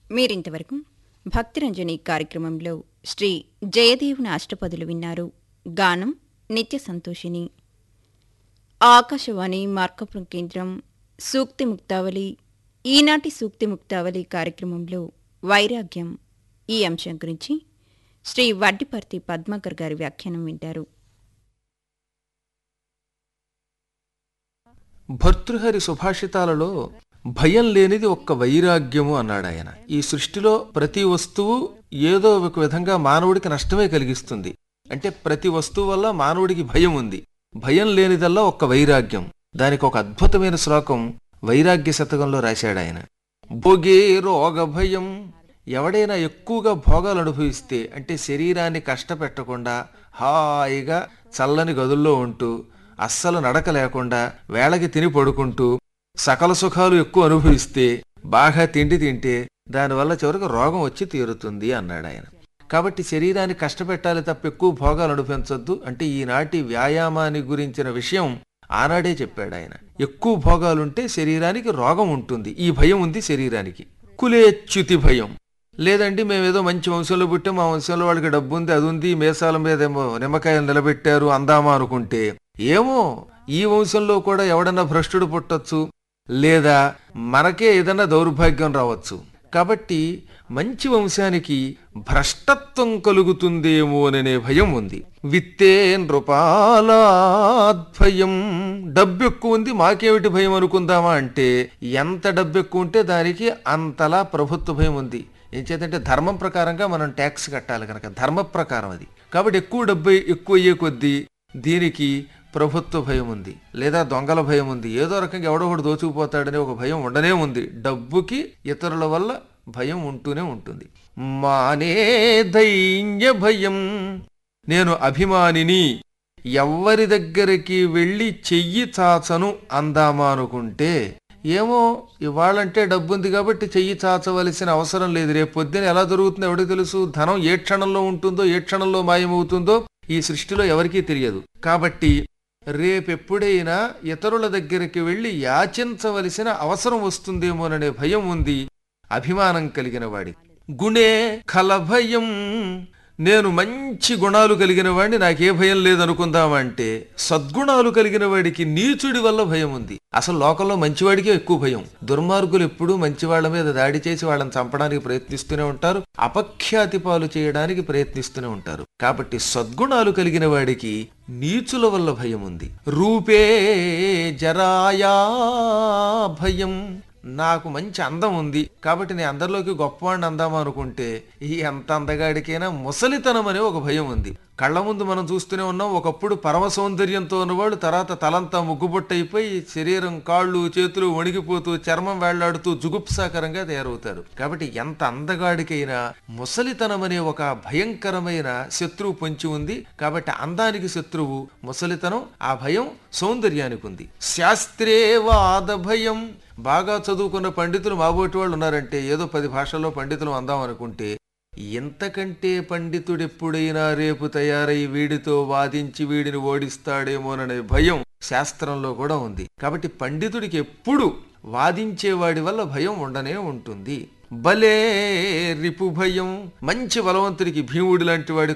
మీరింతవరకు భక్తిరంజని కార్యక్రమంలో శ్రీ జయదేవుని అష్టపదులు విన్నారు గానం నిత్య సంతోషిని ఆకాశవాణి మార్కపురం కేంద్రం సూక్తి ముక్తావళి ఈనాటి సూక్తి ముక్తావళి కార్యక్రమంలో వైరాగ్యం ఈ అంశం గురించి శ్రీ వడ్డిపర్తి పద్మాకర్ గారి వ్యాఖ్యానం వింటారు భర్తృహరి సుభాషితాలలో భయం లేనిది ఒక్క వైరాగ్యము అన్నాడు ఆయన ఈ సృష్టిలో ప్రతి వస్తువు ఏదో ఒక విధంగా మానవుడికి నష్టమే కలిగిస్తుంది అంటే ప్రతి వస్తువు వల్ల మానవుడికి భయం ఉంది భయం లేనిదల్లా ఒక్క వైరాగ్యం దానికి ఒక అద్భుతమైన శ్లోకం వైరాగ్య శతకంలో రాశాడు ఆయన భోగే రోగ భయం ఎవడైనా ఎక్కువగా భోగాలు అనుభవిస్తే అంటే శరీరాన్ని కష్టపెట్టకుండా హాయిగా చల్లని గదుల్లో ఉంటూ అస్సలు నడక లేకుండా వేళకి తిని పడుకుంటూ సకల సుఖాలు ఎక్కువ అనుభవిస్తే బాగా తిండి తింటే దానివల్ల చివరికి రోగం వచ్చి తీరుతుంది అన్నాడు ఆయన కాబట్టి శరీరాన్ని కష్టపెట్టాలి తప్ప ఎక్కువ భోగాలు అనుభవించొద్దు అంటే ఈనాటి వ్యాయామాన్ని గురించిన విషయం ఆనాడే చెప్పాడు ఆయన ఎక్కువ భోగాలుంటే శరీరానికి రోగం ఉంటుంది ఈ భయం ఉంది శరీరానికి కులేచ్యుతి భయం లేదండి మేమేదో మంచి వంశంలో పుట్టే మా వంశంలో వాళ్ళకి డబ్బు ఉంది అది ఉంది మేసాల మీద ఏమో నిమ్మకాయలు నిలబెట్టారు అందామా అనుకుంటే ఏమో ఈ వంశంలో కూడా ఎవడన్నా భ్రష్టుడు పుట్టొచ్చు లేదా మనకే ఏదన్నా దౌర్భాగ్యం రావచ్చు కాబట్టి మంచి వంశానికి భ్రష్టత్వం కలుగుతుందేమోననే భయం ఉంది విత్తే నృపాలాద్భయం డబ్బు ఎక్కువ ఉంది మాకేమిటి భయం అనుకుందామా అంటే ఎంత డబ్బు ఎక్కువ ఉంటే దానికి అంతలా ప్రభుత్వ భయం ఉంది ఏం చేతంటే ధర్మం ప్రకారంగా మనం ట్యాక్స్ కట్టాలి కనుక ధర్మ ప్రకారం అది కాబట్టి ఎక్కువ డబ్బు ఎక్కువ అయ్యే కొద్దీ దీనికి ప్రభుత్వ భయం ఉంది లేదా దొంగల భయం ఉంది ఏదో రకంగా ఎవడో ఒకడు దోచుకుపోతాడనే ఒక భయం ఉండనే ఉంది డబ్బుకి ఇతరుల వల్ల భయం ఉంటూనే ఉంటుంది మానే దైన్య భయం నేను అభిమానిని ఎవ్వరి దగ్గరికి వెళ్ళి చెయ్యి చాచను అందామా అనుకుంటే ఏమో ఇవాళంటే డబ్బుంది కాబట్టి చెయ్యి చాచవలసిన అవసరం లేదు రేపు పొద్దున ఎలా దొరుకుతుందో ఎవరికి తెలుసు ధనం ఏ క్షణంలో ఉంటుందో ఏ క్షణంలో మాయమవుతుందో ఈ సృష్టిలో ఎవరికీ తెలియదు కాబట్టి రేపెప్పుడైనా ఇతరుల దగ్గరికి వెళ్ళి యాచించవలసిన అవసరం వస్తుందేమోననే భయం ఉంది అభిమానం కలిగిన వాడి గుణే కలభయం నేను మంచి గుణాలు కలిగిన వాడిని నాకే భయం లేదనుకుందామంటే సద్గుణాలు కలిగిన వాడికి నీచుడి వల్ల భయం ఉంది అసలు లోకంలో మంచివాడికే ఎక్కువ భయం దుర్మార్గులు ఎప్పుడూ మంచి వాళ్ళ మీద దాడి చేసి వాళ్ళని చంపడానికి ప్రయత్నిస్తూనే ఉంటారు అపఖ్యాతి పాలు చేయడానికి ప్రయత్నిస్తూనే ఉంటారు కాబట్టి సద్గుణాలు కలిగిన వాడికి నీచుల వల్ల భయం ఉంది రూపే జరాయా భయం నాకు మంచి అందం ఉంది కాబట్టి నేను అందరిలోకి గొప్పవాడిని అందామా అనుకుంటే ఈ ఎంత అందగాడికైనా ముసలితనం అనే ఒక భయం ఉంది కళ్ళ ముందు మనం చూస్తూనే ఉన్నాం ఒకప్పుడు పరమ సౌందర్యంతో ఉన్నవాళ్ళు తర్వాత తలంతా ముగ్గుబొట్టయిపోయి శరీరం కాళ్ళు చేతులు వణిగిపోతూ చర్మం వేళ్లాడుతూ జుగుప్సాకరంగా తయారవుతారు కాబట్టి ఎంత అందగాడికైనా ముసలితనం అనే ఒక భయంకరమైన శత్రువు పొంచి ఉంది కాబట్టి అందానికి శత్రువు ముసలితనం ఆ భయం సౌందర్యానికి ఉంది శాస్త్రే వాద భయం బాగా చదువుకున్న పండితులు మాబోటి వాళ్ళు ఉన్నారంటే ఏదో పది భాషల్లో పండితులు అందాం అనుకుంటే ఎంతకంటే పండితుడెప్పుడైనా రేపు తయారై వీడితో వాదించి వీడిని ఓడిస్తాడేమోననే భయం శాస్త్రంలో కూడా ఉంది కాబట్టి పండితుడికి ఎప్పుడు వాదించేవాడి వల్ల భయం ఉండనే ఉంటుంది బలే రిపు భయం మంచి బలవంతుడికి భీముడి లాంటి వాడి